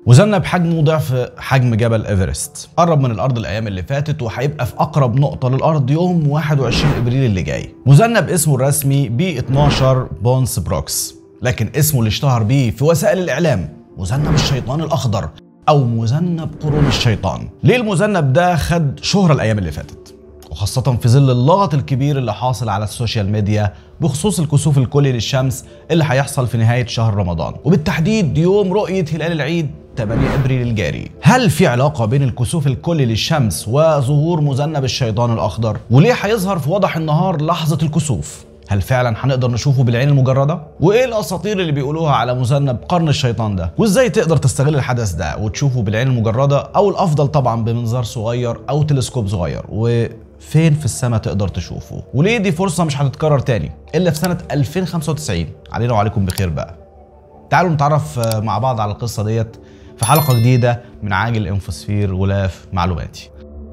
مذنب حجمه ضعف حجم جبل ايفرست قرب من الارض الايام اللي فاتت وهيبقى في اقرب نقطه للارض يوم 21 ابريل اللي جاي مذنب اسمه الرسمي بي 12 بونس بروكس لكن اسمه اللي اشتهر بيه في وسائل الاعلام مذنب الشيطان الاخضر او مذنب قرون الشيطان ليه المذنب ده خد شهره الايام اللي فاتت وخاصة في ظل اللغط الكبير اللي حاصل على السوشيال ميديا بخصوص الكسوف الكلي للشمس اللي هيحصل في نهاية شهر رمضان وبالتحديد يوم رؤية هلال العيد 8 ابريل الجاري هل في علاقة بين الكسوف الكلي للشمس وظهور مذنب الشيطان الاخضر وليه هيظهر في وضح النهار لحظة الكسوف هل فعلا هنقدر نشوفه بالعين المجرده؟ وايه الاساطير اللي بيقولوها على مذنب قرن الشيطان ده؟ وازاي تقدر تستغل الحدث ده وتشوفه بالعين المجرده او الافضل طبعا بمنظار صغير او تلسكوب صغير وفين في السماء تقدر تشوفه؟ وليه دي فرصه مش هتتكرر تاني الا في سنه 2095 علينا وعليكم بخير بقى. تعالوا نتعرف مع بعض على القصه ديت في حلقه جديده من عاجل انفوسفير غلاف معلوماتي.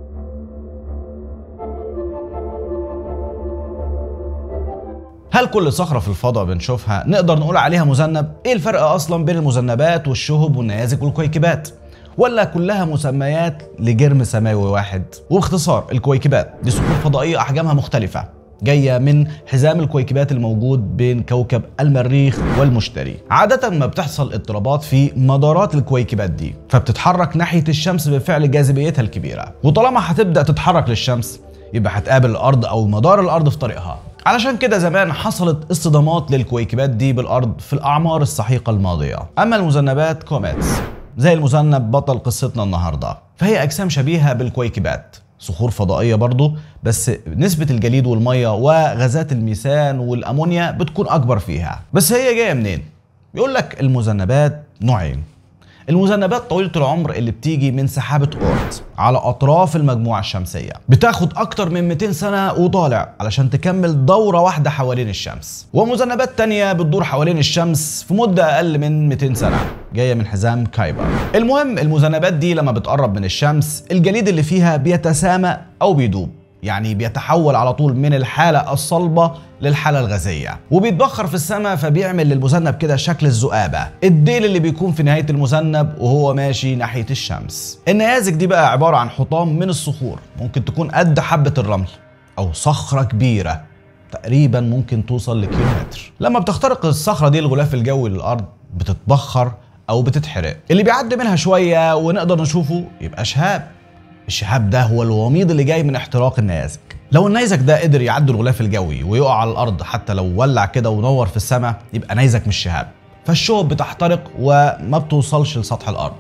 هل كل صخرة في الفضاء بنشوفها نقدر نقول عليها مذنب؟ ايه الفرق اصلا بين المذنبات والشهب والنيازك والكويكبات؟ ولا كلها مسميات لجرم سماوي واحد؟ وباختصار الكويكبات دي صخور فضائية احجامها مختلفة جاية من حزام الكويكبات الموجود بين كوكب المريخ والمشتري عادة ما بتحصل اضطرابات في مدارات الكويكبات دي فبتتحرك ناحية الشمس بفعل جاذبيتها الكبيرة وطالما هتبدأ تتحرك للشمس يبقى هتقابل الأرض أو مدار الأرض في طريقها علشان كده زمان حصلت اصطدامات للكويكبات دي بالارض في الاعمار السحيقه الماضيه اما المذنبات كوميتس زي المذنب بطل قصتنا النهارده فهي اجسام شبيهه بالكويكبات صخور فضائيه برضه بس نسبه الجليد والميه وغازات الميثان والامونيا بتكون اكبر فيها بس هي جايه منين بيقول لك المذنبات نوعين المذنبات طويلة العمر اللي بتيجي من سحابة أورت على أطراف المجموعة الشمسية بتاخد أكتر من 200 سنة وطالع علشان تكمل دورة واحدة حوالين الشمس ومذنبات تانية بتدور حوالين الشمس في مدة أقل من 200 سنة جاية من حزام كايبر المهم المذنبات دي لما بتقرب من الشمس الجليد اللي فيها بيتسامى أو بيدوب يعني بيتحول على طول من الحالة الصلبة للحالة الغازية وبيتبخر في السماء فبيعمل للمذنب كده شكل الذؤابة الديل اللي بيكون في نهاية المذنب وهو ماشي ناحية الشمس النيازك دي بقى عبارة عن حطام من الصخور ممكن تكون قد حبة الرمل أو صخرة كبيرة تقريبا ممكن توصل لكيلومتر لما بتخترق الصخرة دي الغلاف الجوي للأرض بتتبخر أو بتتحرق اللي بيعدي منها شوية ونقدر نشوفه يبقى شهاب الشهاب ده هو الوميض اللي جاي من احتراق النيازك لو النيزك ده قدر يعدي الغلاف الجوي ويقع على الارض حتى لو ولع كده ونور في السماء يبقى نيزك مش شهاب فالشهب بتحترق وما بتوصلش لسطح الارض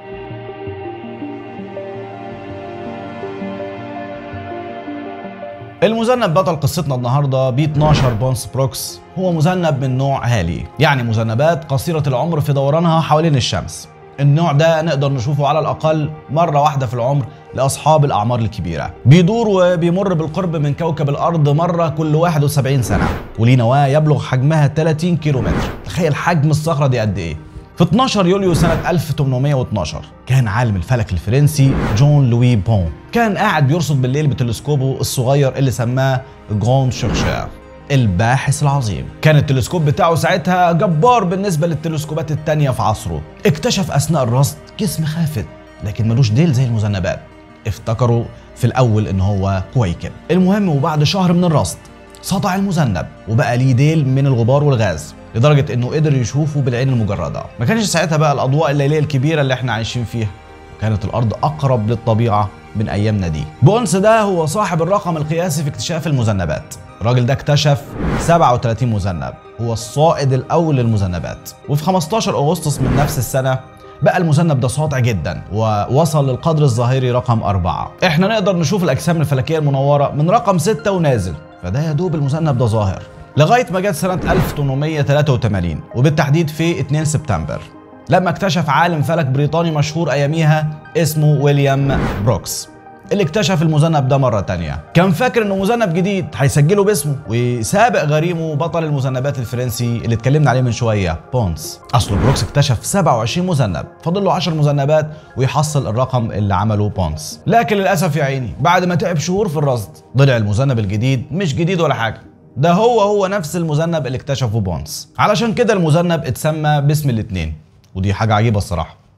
المذنب بطل قصتنا النهارده ب 12 بونس بروكس هو مذنب من نوع هالي يعني مذنبات قصيرة العمر في دورانها حوالين الشمس النوع ده نقدر نشوفه على الأقل مرة واحدة في العمر لأصحاب الأعمار الكبيرة بيدور وبيمر بالقرب من كوكب الأرض مرة كل 71 سنة وليه نواة يبلغ حجمها 30 كيلومتر تخيل حجم الصخرة دي قد إيه في 12 يوليو سنة 1812 كان عالم الفلك الفرنسي جون لوي بون كان قاعد بيرصد بالليل بتلسكوبه الصغير اللي سماه جراند شيرشير الباحث العظيم كان التلسكوب بتاعه ساعتها جبار بالنسبة للتلسكوبات التانية في عصره اكتشف أثناء الرصد جسم خافت لكن ملوش ديل زي المذنبات افتكروا في الأول إن هو كويكب المهم وبعد شهر من الرصد سطع المذنب وبقى ليه ديل من الغبار والغاز لدرجة إنه قدر يشوفه بالعين المجردة ما كانش ساعتها بقى الأضواء الليلية الكبيرة اللي احنا عايشين فيها كانت الأرض أقرب للطبيعة من أيامنا دي بونس ده هو صاحب الرقم القياسي في اكتشاف المذنبات الراجل ده اكتشف 37 مذنب هو الصائد الاول للمذنبات وفي 15 اغسطس من نفس السنه بقى المذنب ده ساطع جدا ووصل للقدر الظاهري رقم أربعة احنا نقدر نشوف الأجسام الفلكية المنورة من رقم ستة ونازل فده يا دوب المذنب ده ظاهر لغاية ما جت سنة 1883 وبالتحديد في 2 سبتمبر لما اكتشف عالم فلك بريطاني مشهور أياميها اسمه ويليام بروكس اللي اكتشف المذنب ده مرة تانية كان فاكر انه مذنب جديد هيسجله باسمه وسابق غريمه بطل المذنبات الفرنسي اللي اتكلمنا عليه من شوية بونس اصل بروكس اكتشف 27 مذنب فاضل له 10 مذنبات ويحصل الرقم اللي عمله بونس لكن للاسف يا عيني بعد ما تعب شهور في الرصد طلع المذنب الجديد مش جديد ولا حاجة ده هو هو نفس المذنب اللي اكتشفه بونس علشان كده المذنب اتسمى باسم الاتنين ودي حاجة عجيبة الصراحة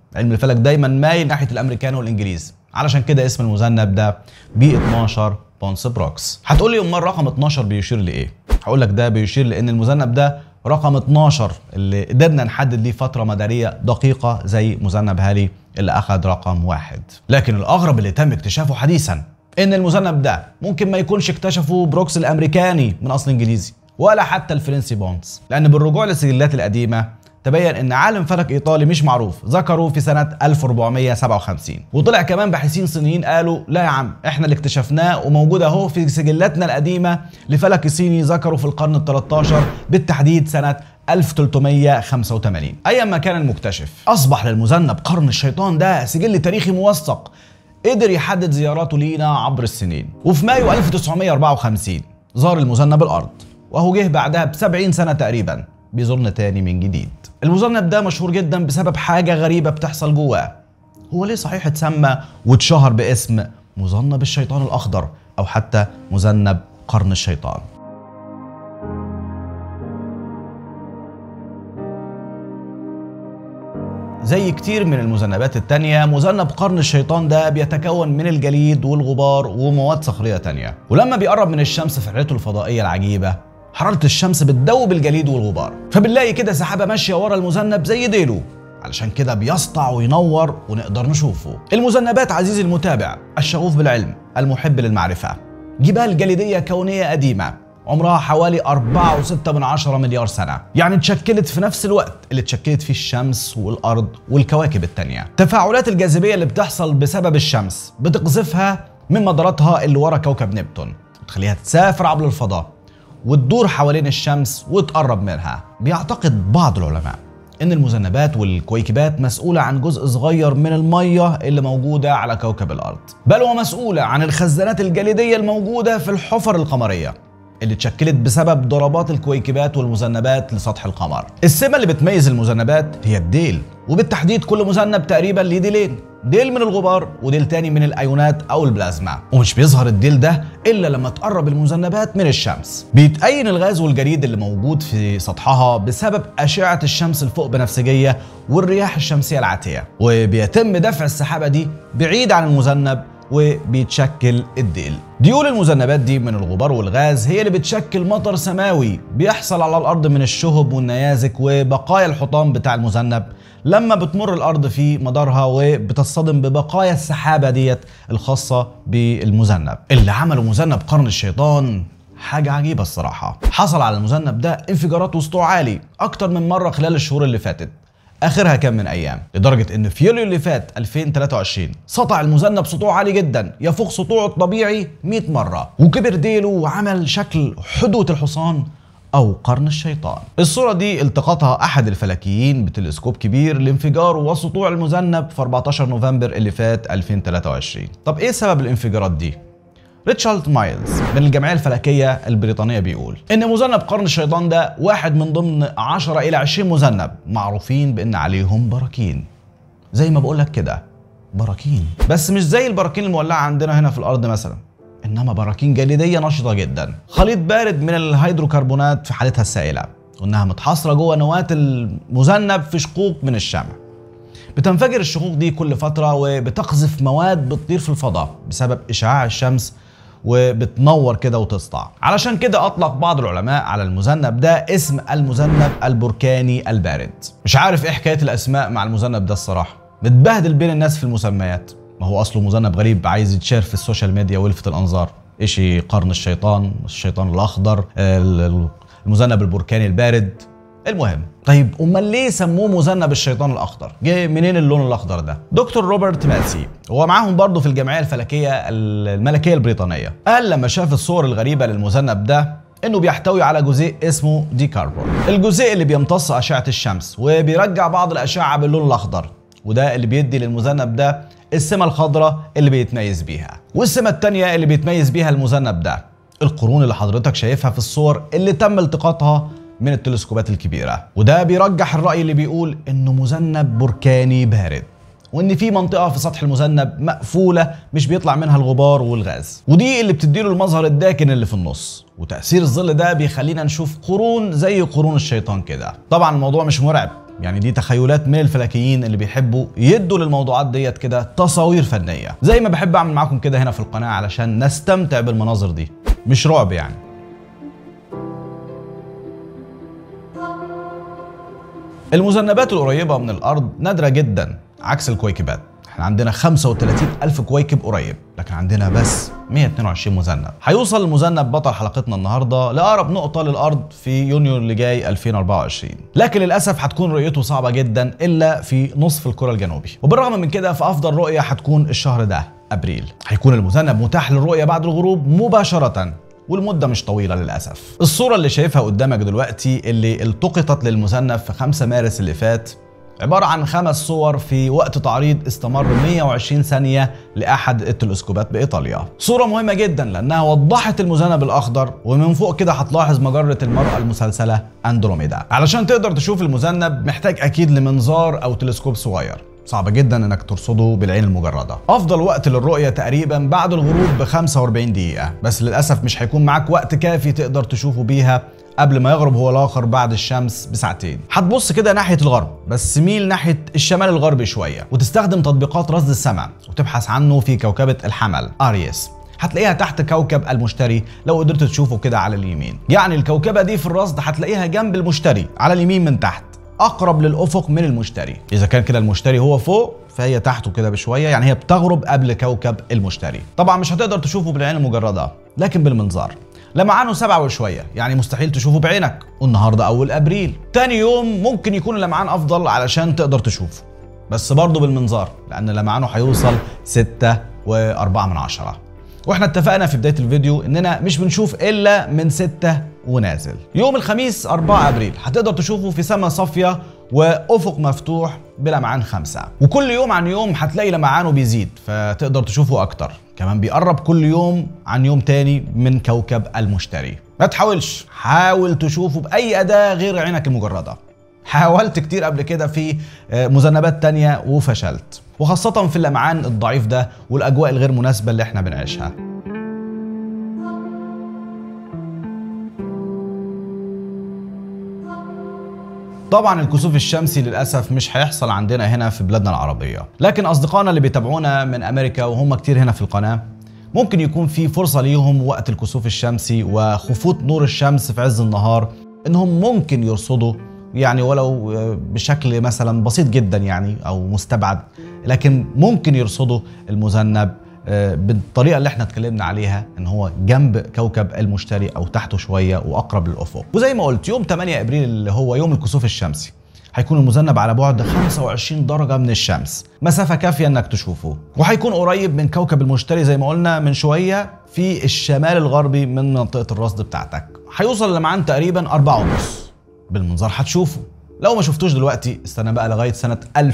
علم الفلك دايما مايل ناحيه الامريكان والانجليز علشان كده اسم المذنب ده بي 12 بونس بروكس هتقول لي امال رقم 12 بيشير لايه هقول لك ده بيشير لان المذنب ده رقم 12 اللي قدرنا نحدد ليه فتره مداريه دقيقه زي مذنب هالي اللي اخذ رقم واحد لكن الاغرب اللي تم اكتشافه حديثا ان المذنب ده ممكن ما يكونش اكتشفه بروكس الامريكاني من اصل انجليزي ولا حتى الفرنسي بونز لان بالرجوع للسجلات القديمه تبين ان عالم فلك ايطالي مش معروف ذكره في سنه 1457 وطلع كمان باحثين صينيين قالوا لا يا عم احنا اللي اكتشفناه وموجود اهو في سجلاتنا القديمه لفلك صيني ذكره في القرن ال 13 بالتحديد سنه 1385 ايا ما كان المكتشف اصبح للمذنب قرن الشيطان ده سجل تاريخي موثق قدر يحدد زياراته لينا عبر السنين وفي مايو 1954 زار المذنب الارض وهو جه بعدها ب 70 سنه تقريبا بيزورنا تاني من جديد المذنب ده مشهور جدا بسبب حاجه غريبه بتحصل جواه هو ليه صحيح اتسمى واتشهر باسم مذنب الشيطان الاخضر او حتى مذنب قرن الشيطان زي كتير من المذنبات التانية مذنب قرن الشيطان ده بيتكون من الجليد والغبار ومواد صخرية تانية ولما بيقرب من الشمس في رحلته الفضائية العجيبة حرارة الشمس بتدوب الجليد والغبار فبنلاقي كده سحابة ماشية ورا المذنب زي ديله علشان كده بيسطع وينور ونقدر نشوفه المذنبات عزيزي المتابع الشغوف بالعلم المحب للمعرفة جبال جليدية كونية قديمة عمرها حوالي 4.6 من عشرة مليار سنة يعني اتشكلت في نفس الوقت اللي اتشكلت فيه الشمس والأرض والكواكب التانية تفاعلات الجاذبية اللي بتحصل بسبب الشمس بتقذفها من مداراتها اللي ورا كوكب نبتون وتخليها تسافر عبر الفضاء وتدور حوالين الشمس وتقرب منها بيعتقد بعض العلماء ان المذنبات والكويكبات مسؤولة عن جزء صغير من المية اللي موجودة على كوكب الارض بل ومسؤولة عن الخزانات الجليدية الموجودة في الحفر القمرية اللي اتشكلت بسبب ضربات الكويكبات والمذنبات لسطح القمر السمة اللي بتميز المذنبات هي الديل وبالتحديد كل مذنب تقريبا ليه ديلين ديل من الغبار وديل تاني من الايونات او البلازما ومش بيظهر الديل ده الا لما تقرب المذنبات من الشمس بيتأين الغاز والجريد اللي موجود في سطحها بسبب اشعه الشمس الفوق بنفسجيه والرياح الشمسيه العاتيه وبيتم دفع السحابه دي بعيد عن المذنب وبيتشكل الديل ديول المذنبات دي من الغبار والغاز هي اللي بتشكل مطر سماوي بيحصل على الارض من الشهب والنيازك وبقايا الحطام بتاع المذنب لما بتمر الارض في مدارها وبتصطدم ببقايا السحابه ديت الخاصه بالمذنب اللي عمله مذنب قرن الشيطان حاجة عجيبة الصراحة حصل على المذنب ده انفجارات وسطوع عالي أكتر من مرة خلال الشهور اللي فاتت اخرها كان من ايام لدرجه ان في يوليو اللي فات 2023 سطع المذنب سطوع عالي جدا يفوق سطوعه الطبيعي 100 مره وكبر ديله وعمل شكل حدوه الحصان او قرن الشيطان الصوره دي التقطها احد الفلكيين بتلسكوب كبير لانفجار وسطوع المذنب في 14 نوفمبر اللي فات 2023 طب ايه سبب الانفجارات دي ريتشارد مايلز من الجمعيه الفلكيه البريطانيه بيقول ان مذنب قرن الشيطان ده واحد من ضمن 10 الى 20 مذنب معروفين بان عليهم براكين زي ما بقول لك كده براكين بس مش زي البراكين المولعه عندنا هنا في الارض مثلا انما براكين جليديه نشطه جدا خليط بارد من الهيدروكربونات في حالتها السائله وانها متحاصره جوه نواه المذنب في شقوق من الشمع بتنفجر الشقوق دي كل فتره وبتقذف مواد بتطير في الفضاء بسبب اشعاع الشمس وبتنور كده وتسطع علشان كده اطلق بعض العلماء على المذنب ده اسم المذنب البركاني البارد مش عارف ايه حكايه الاسماء مع المذنب ده الصراحه متبهدل بين الناس في المسميات ما هو اصله مذنب غريب عايز يتشير في السوشيال ميديا ويلفت الانظار اشي قرن الشيطان الشيطان الاخضر المذنب البركاني البارد المهم طيب امال ليه سموه مذنب الشيطان الاخضر جه منين اللون الاخضر ده دكتور روبرت ماسي هو معاهم برضه في الجمعيه الفلكيه الملكيه البريطانيه قال لما شاف الصور الغريبه للمذنب ده انه بيحتوي على جزيء اسمه دي كاربون الجزيء اللي بيمتص اشعه الشمس وبيرجع بعض الاشعه باللون الاخضر وده اللي بيدي للمذنب ده السمه الخضراء اللي بيتميز بيها والسمه الثانيه اللي بيتميز بيها المذنب ده القرون اللي حضرتك شايفها في الصور اللي تم التقاطها من التلسكوبات الكبيرة وده بيرجح الرأي اللي بيقول إنه مذنب بركاني بارد وان في منطقه في سطح المذنب مقفوله مش بيطلع منها الغبار والغاز ودي اللي بتديله المظهر الداكن اللي في النص وتاثير الظل ده بيخلينا نشوف قرون زي قرون الشيطان كده طبعا الموضوع مش مرعب يعني دي تخيلات من الفلكيين اللي بيحبوا يدوا للموضوعات ديت كده تصاوير فنيه زي ما بحب اعمل معاكم كده هنا في القناه علشان نستمتع بالمناظر دي مش رعب يعني المذنبات القريبة من الأرض نادرة جدا عكس الكويكبات احنا عندنا 35 ألف كويكب قريب لكن عندنا بس 122 مذنب هيوصل المذنب بطل حلقتنا النهاردة لأقرب نقطة للأرض في يونيو اللي جاي 2024 لكن للأسف هتكون رؤيته صعبة جدا إلا في نصف الكرة الجنوبي وبالرغم من كده فأفضل رؤية هتكون الشهر ده أبريل هيكون المذنب متاح للرؤية بعد الغروب مباشرة والمده مش طويله للاسف الصوره اللي شايفها قدامك دلوقتي اللي التقطت للمذنب في 5 مارس اللي فات عبارة عن خمس صور في وقت تعريض استمر 120 ثانية لأحد التلسكوبات بإيطاليا صورة مهمة جدا لأنها وضحت المذنب الأخضر ومن فوق كده هتلاحظ مجرة المرأة المسلسلة أندروميدا علشان تقدر تشوف المذنب محتاج أكيد لمنظار أو تلسكوب صغير صعب جدا انك ترصده بالعين المجرده افضل وقت للرؤيه تقريبا بعد الغروب ب 45 دقيقه بس للاسف مش هيكون معاك وقت كافي تقدر تشوفه بيها قبل ما يغرب هو الاخر بعد الشمس بساعتين هتبص كده ناحيه الغرب بس ميل ناحيه الشمال الغربي شويه وتستخدم تطبيقات رصد السماء وتبحث عنه في كوكبه الحمل اريس هتلاقيها تحت كوكب المشتري لو قدرت تشوفه كده على اليمين يعني الكوكبه دي في الرصد هتلاقيها جنب المشتري على اليمين من تحت اقرب للافق من المشتري اذا كان كده المشتري هو فوق فهي تحته كده بشويه يعني هي بتغرب قبل كوكب المشتري طبعا مش هتقدر تشوفه بالعين المجرده لكن بالمنظار لمعانه سبعة وشوية يعني مستحيل تشوفه بعينك والنهاردة أول أبريل تاني يوم ممكن يكون اللمعان أفضل علشان تقدر تشوفه بس برضه بالمنظار لأن لمعانه هيوصل ستة وأربعة من عشرة واحنا اتفقنا في بدايه الفيديو اننا مش بنشوف الا من ستة ونازل يوم الخميس 4 ابريل هتقدر تشوفه في سماء صافيه وافق مفتوح بلمعان خمسة وكل يوم عن يوم هتلاقي لمعانه بيزيد فتقدر تشوفه اكتر كمان بيقرب كل يوم عن يوم تاني من كوكب المشتري ما تحاولش حاول تشوفه باي اداه غير عينك المجرده حاولت كتير قبل كده في مذنبات تانية وفشلت وخاصة في اللمعان الضعيف ده والأجواء الغير مناسبة اللي احنا بنعيشها طبعا الكسوف الشمسي للاسف مش هيحصل عندنا هنا في بلادنا العربيه لكن اصدقائنا اللي بيتابعونا من امريكا وهم كتير هنا في القناه ممكن يكون في فرصه ليهم وقت الكسوف الشمسي وخفوت نور الشمس في عز النهار انهم ممكن يرصدوا يعني ولو بشكل مثلا بسيط جدا يعني او مستبعد لكن ممكن يرصدوا المذنب بالطريقه اللي احنا اتكلمنا عليها ان هو جنب كوكب المشتري او تحته شويه واقرب للافق وزي ما قلت يوم 8 ابريل اللي هو يوم الكسوف الشمسي هيكون المذنب على بعد 25 درجه من الشمس مسافه كافيه انك تشوفه وهيكون قريب من كوكب المشتري زي ما قلنا من شويه في الشمال الغربي من منطقه الرصد بتاعتك هيوصل لمعان تقريبا 4 ونص بالمنظار هتشوفه لو ما شفتوش دلوقتي استنى بقى لغايه سنه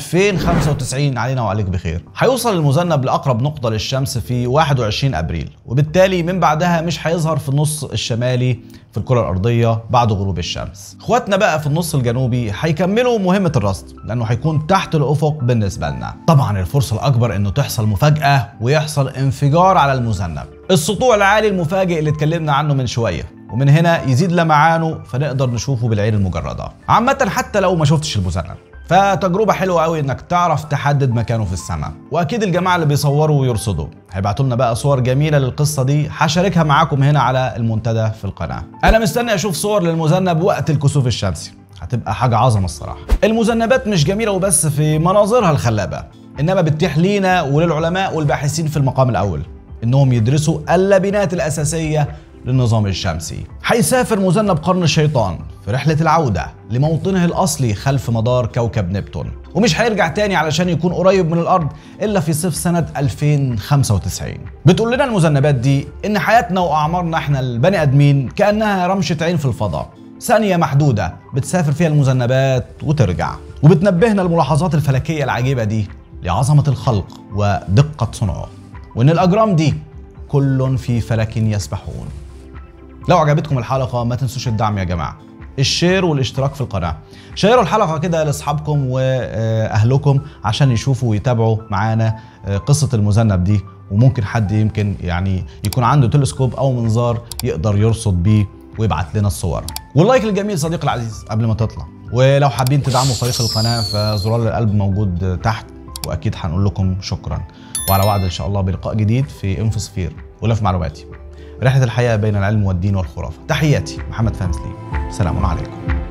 2095 علينا وعليك بخير هيوصل المذنب لاقرب نقطه للشمس في 21 ابريل وبالتالي من بعدها مش هيظهر في النص الشمالي في الكره الارضيه بعد غروب الشمس اخواتنا بقى في النص الجنوبي هيكملوا مهمه الرصد لانه هيكون تحت الافق بالنسبه لنا طبعا الفرصه الاكبر انه تحصل مفاجاه ويحصل انفجار على المذنب السطوع العالي المفاجئ اللي اتكلمنا عنه من شويه ومن هنا يزيد لمعانه فنقدر نشوفه بالعين المجرده عامه حتى لو ما شفتش المذنب فتجربة حلوة قوي انك تعرف تحدد مكانه في السماء واكيد الجماعة اللي بيصوروا ويرصدوا هيبعتوا لنا بقى صور جميلة للقصة دي هشاركها معاكم هنا على المنتدى في القناة انا مستني اشوف صور للمذنب وقت الكسوف الشمسي هتبقى حاجة عظمة الصراحة المذنبات مش جميلة وبس في مناظرها الخلابة انما بتتيح لينا وللعلماء والباحثين في المقام الاول انهم يدرسوا اللبنات الاساسية للنظام الشمسي هيسافر مذنب قرن الشيطان في رحلة العودة لموطنه الأصلي خلف مدار كوكب نبتون ومش هيرجع تاني علشان يكون قريب من الأرض إلا في صيف سنة 2095 بتقول لنا المذنبات دي إن حياتنا وأعمارنا إحنا البني آدمين كأنها رمشة عين في الفضاء ثانية محدودة بتسافر فيها المذنبات وترجع وبتنبهنا الملاحظات الفلكية العجيبة دي لعظمة الخلق ودقة صنعه وإن الأجرام دي كل في فلك يسبحون لو عجبتكم الحلقة ما تنسوش الدعم يا جماعة الشير والاشتراك في القناة شيروا الحلقة كده لأصحابكم وأهلكم عشان يشوفوا ويتابعوا معانا قصة المذنب دي وممكن حد يمكن يعني يكون عنده تلسكوب أو منظار يقدر يرصد بيه ويبعت لنا الصور واللايك الجميل صديقي العزيز قبل ما تطلع ولو حابين تدعموا فريق القناه فزرار القلب موجود تحت واكيد هنقول لكم شكرا وعلى وعد ان شاء الله بلقاء جديد في انفوسفير ولا في معلوماتي رحله الحياه بين العلم والدين والخرافه تحياتي محمد فهمي سليم سلام عليكم